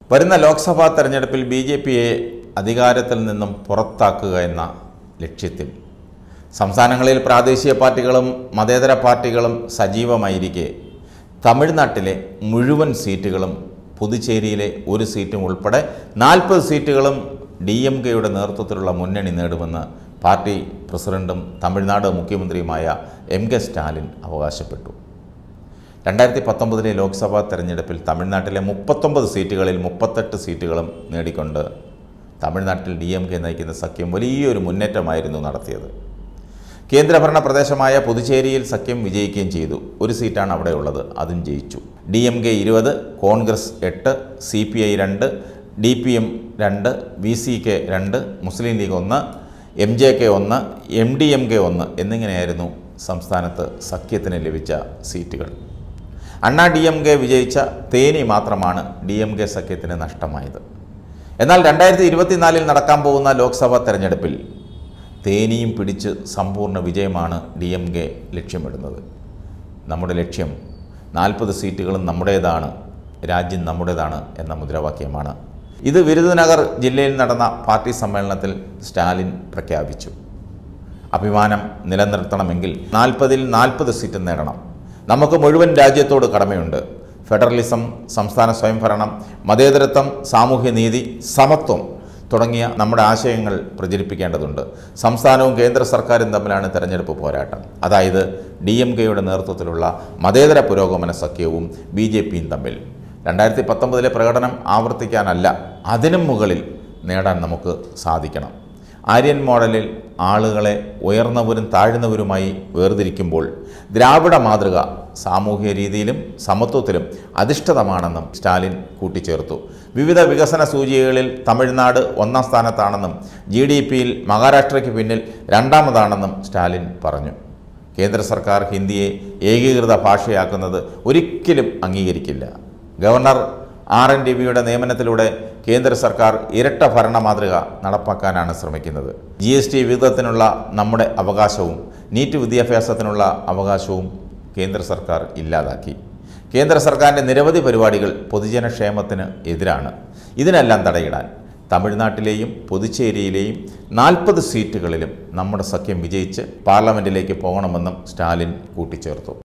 വരുന്ന ലോക്സഭാ തെരഞ്ഞെടുപ്പിൽ B J പിയെ അധികാരത്തിൽ നിന്നും പുറത്താക്കുക എന്ന ലക്ഷ്യത്തിൽ സംസ്ഥാനങ്ങളിൽ പ്രാദേശിക പാർട്ടികളും മതേതര പാർട്ടികളും സജീവമായിരിക്കെ തമിഴ്നാട്ടിലെ മുഴുവൻ സീറ്റുകളും പുതുച്ചേരിയിലെ ഒരു സീറ്റും ഉൾപ്പെടെ നാൽപ്പത് സീറ്റുകളും ഡി എം കെയുടെ നേതൃത്വത്തിലുള്ള മുന്നണി നേടുമെന്ന് പാർട്ടി പ്രസിഡന്റും തമിഴ്നാട് മുഖ്യമന്ത്രിയുമായ എം കെ സ്റ്റാലിൻ അവകാശപ്പെട്ടു രണ്ടായിരത്തി പത്തൊമ്പതിലെ ലോക്സഭാ തെരഞ്ഞെടുപ്പിൽ തമിഴ്നാട്ടിലെ മുപ്പത്തൊമ്പത് സീറ്റുകളിൽ മുപ്പത്തെട്ട് സീറ്റുകളും നേടിക്കൊണ്ട് തമിഴ്നാട്ടിൽ ഡി എം കെ നയിക്കുന്ന സഖ്യം വലിയൊരു മുന്നേറ്റമായിരുന്നു നടത്തിയത് കേന്ദ്രഭരണ പ്രദേശമായ പുതുച്ചേരിയിൽ സഖ്യം വിജയിക്കുകയും ചെയ്തു ഒരു സീറ്റാണ് അവിടെ ഉള്ളത് അതും ജയിച്ചു ഡി എം കെ ഇരുപത് കോൺഗ്രസ് എട്ട് സി പി ഐ രണ്ട് ഡി പി എം രണ്ട് വി സി കെ രണ്ട് മുസ്ലിം ലീഗ് ഒന്ന് എം ജെ കെ ഒന്ന് എം ഡി എം കെ ഒന്ന് എന്നിങ്ങനെയായിരുന്നു സംസ്ഥാനത്ത് സഖ്യത്തിന് ലഭിച്ച സീറ്റുകൾ അണ്ണാ ഡി എം കെ വിജയിച്ച തേനി മാത്രമാണ് ഡി എം കെ സഖ്യത്തിന് നഷ്ടമായത് എന്നാൽ രണ്ടായിരത്തി ഇരുപത്തിനാലിൽ നടക്കാൻ പോകുന്ന ലോക്സഭാ തെരഞ്ഞെടുപ്പിൽ തേനിയും പിടിച്ച് സമ്പൂർണ്ണ വിജയമാണ് ഡി എം കെ ലക്ഷ്യമിടുന്നത് നമ്മുടെ ലക്ഷ്യം നാൽപ്പത് സീറ്റുകളും നമ്മുടേതാണ് രാജ്യം നമ്മുടേതാണ് എന്ന മുദ്രാവാക്യമാണ് ഇത് വിരുദനഗർ ജില്ലയിൽ നടന്ന പാർട്ടി സമ്മേളനത്തിൽ സ്റ്റാലിൻ പ്രഖ്യാപിച്ചു അഭിമാനം നിലനിർത്തണമെങ്കിൽ നാൽപ്പതിൽ നാൽപ്പത് സീറ്റ് നേടണം നമുക്ക് മുഴുവൻ രാജ്യത്തോട് കടമയുണ്ട് ഫെഡറലിസം സംസ്ഥാന സ്വയംഭരണം മതേതരത്വം സാമൂഹ്യനീതി സമത്വം തുടങ്ങിയ നമ്മുടെ ആശയങ്ങൾ പ്രചരിപ്പിക്കേണ്ടതുണ്ട് സംസ്ഥാനവും കേന്ദ്ര സർക്കാരും തമ്മിലാണ് തെരഞ്ഞെടുപ്പ് പോരാട്ടം അതായത് ഡി എം കെയുടെ നേതൃത്വത്തിലുള്ള മതേതര പുരോഗമന സഖ്യവും ബി ജെ പിയും തമ്മിൽ രണ്ടായിരത്തി പത്തൊമ്പതിലെ പ്രകടനം ആവർത്തിക്കാനല്ല അതിനും മുകളിൽ നേടാൻ നമുക്ക് സാധിക്കണം ആര്യൻ മോഡലിൽ ആളുകളെ ഉയർന്നവരും താഴ്ന്നവരുമായി വേർതിരിക്കുമ്പോൾ ദ്രാവിഡ മാതൃക സാമൂഹ്യ രീതിയിലും സമത്വത്തിലും അധിഷ്ഠിതമാണെന്നും സ്റ്റാലിൻ കൂട്ടിച്ചേർത്തു വിവിധ വികസന സൂചികകളിൽ തമിഴ്നാട് ഒന്നാം സ്ഥാനത്താണെന്നും ജി ഡി പിയിൽ മഹാരാഷ്ട്രയ്ക്ക് പിന്നിൽ രണ്ടാമതാണെന്നും സ്റ്റാലിൻ പറഞ്ഞു കേന്ദ്ര സർക്കാർ ഹിന്ദിയെ ഏകീകൃത ഭാഷയാക്കുന്നത് ഒരിക്കലും അംഗീകരിക്കില്ല ഗവർണർ ആർ എൻ രവിയുടെ നിയമനത്തിലൂടെ കേന്ദ്ര സർക്കാർ ഇരട്ട ഭരണ മാതൃക നടപ്പാക്കാനാണ് ശ്രമിക്കുന്നത് ജി എസ് ടി വിഹിതത്തിനുള്ള നമ്മുടെ അവകാശവും നീറ്റ് വിദ്യാഭ്യാസത്തിനുള്ള അവകാശവും കേന്ദ്ര സർക്കാർ ഇല്ലാതാക്കി കേന്ദ്ര സർക്കാരിൻ്റെ നിരവധി പരിപാടികൾ പൊതുജനക്ഷേമത്തിന് എതിരാണ് ഇതിനെല്ലാം തടയിടാൻ തമിഴ്നാട്ടിലെയും പുതുച്ചേരിയിലെയും നാൽപ്പത് സീറ്റുകളിലും നമ്മുടെ സഖ്യം വിജയിച്ച് പാർലമെൻറ്റിലേക്ക് പോകണമെന്നും സ്റ്റാലിൻ കൂട്ടിച്ചേർത്തു